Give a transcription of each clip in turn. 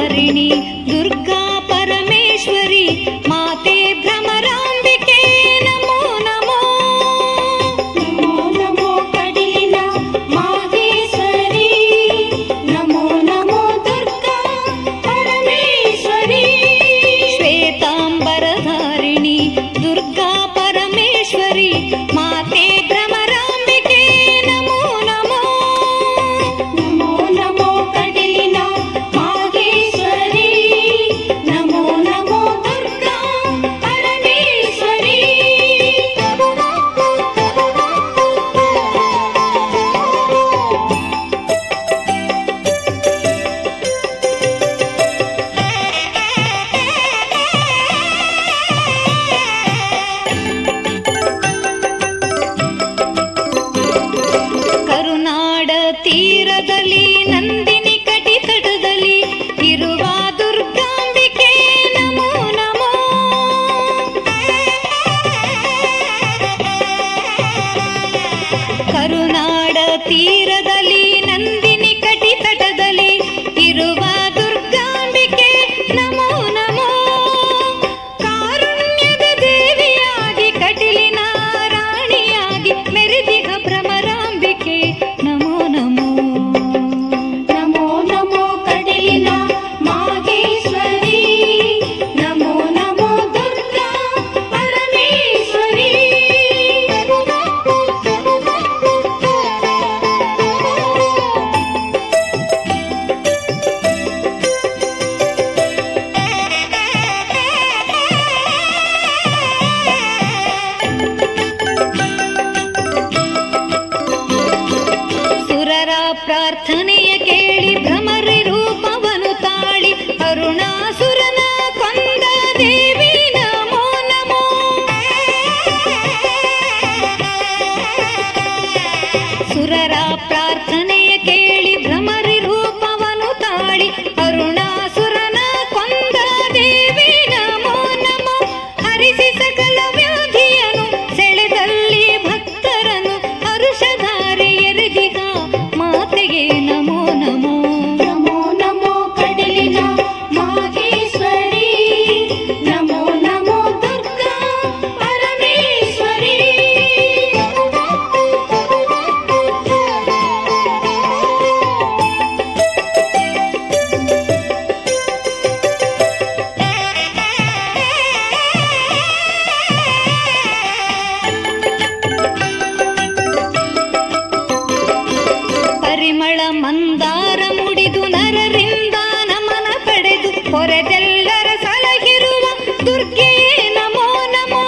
ವರದಾರಿಣಿ ದುರ್ಗಾ ಪರಮೇಶ್ವರಿ ಮಾತೆ ಭ್ರಮರಾಂಬಿಕೆ ನಮೋ ನಮೋ ನಮೋ ನಮೋ ಕಡಿಲಿನ ಮಾಹೇಶ್ವರಿ ನಮೋ ನಮೋ ದುರ್ಗಾ ಪರಮೇಶ್ವರಿ ಶ್ವೇತಾಂಬರಧಾರಿಣಿ ದುರ್ಗಾ ಪರಮೇಶ್ವರಿ ಮಾತೆ ಭ್ರಮರಾಂಬಿಕೆ ನಮೋ ನಮೋ ನಮೋ ನಮೋ ಕಡಿಲಿನ ಮಾಹೇಶ್ವರಿ ನಮೋ ನಮೋ ದುರ್ಗಾ ಪರಮೇಶ್ವರಿ ಕರುನಾಡ ತೀರದಲ್ಲಿ ನಂದಿನಿ ಕಟಿತಟದಲ್ಲಿ ಇರುವ ದುರ್ಗಾಂಬಿಕೆ ನಮೋ ನಮೋ ಕರುನಾಡ ತೀರದಲ್ಲಿ ನಂದಿನಿ ಕಟಿತಟದಲ್ಲಿ ಇರುವ ದುರ್ಗಾಂಬಿಕೆ ನಮೋ ನಮೋ ಕಾರುಣ್ಯದ ದೇವಿಯಾಗಿ ಕಟಿಲಿನ ರಾಣಿಯಾಗಿ ಮೆರೆದಿಗ ಭ್ರಮರಾಂಬಿಕೆ ನಮೋ ನಮೋ ನಮೋ ನಮೋ ಕಡಿಲಿನ ಮಾಹೇಶ್ವರಿ ನಮೋ ನಮೋ ದುರ್ಗಾ ಪರಮೇಶ್ವರಿ ಸುರರ ಪ್ರಾರ್ಥನೆಯ ಕೇಳಿ ಭ್ರಮರಿ ರೂಪವನು ತಾಳಿ ಅರುಣಾಸುರನ ಕೊಂದ ದೇವಿ ನಮೋ ನಮೋ ಸುರರ ಪ್ರಾರ್ಥನೆಯ ಕೇಳಿ ಭ್ರಮರಿ ರೂಪವನು ತಾಳಿ ಅರುಣಾಸುರನ ಕೊಂದ ದೇವಿ ನಮೋ ನಮೋ ಹರಿಸಿ ಸಕಲ ವ್ಯಾಧಿಯನು ಸೆಳೆದಲ್ಲಿ ಭಕ್ತರನು ಹರುಷಧಾರೆ ಎರೆದಿಗ ಮಾತೆಗೆ ನಮೋ ನಮೋ ನಮೋ ನಮೋ ಕಡಿಲಿನ ಮಾಹೇಶ್ವರಿ ನಮೋ ನಮೋ ದುರ್ಗಾ ಪರಮೇಶ್ವರಿ ಪರಿಮಳ ಮಂದಾರ ಮುಡಿದು ನರರಿಂದ ನಮನ ಪಡೆದು ಹೊರೆದೆಲ್ಲರ ಸಲಹಿರುವ ದುರ್ಗೆಯೇ ನಮೋ ನಮೋ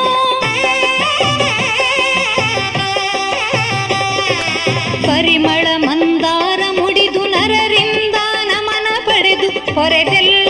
ಪರಿಮಳ ಮಂದಾರ ಮುಡಿದು ನರರಿಂದ ನಮನ ಪಡೆದು ಹೊರೆದೆಲ್ಲ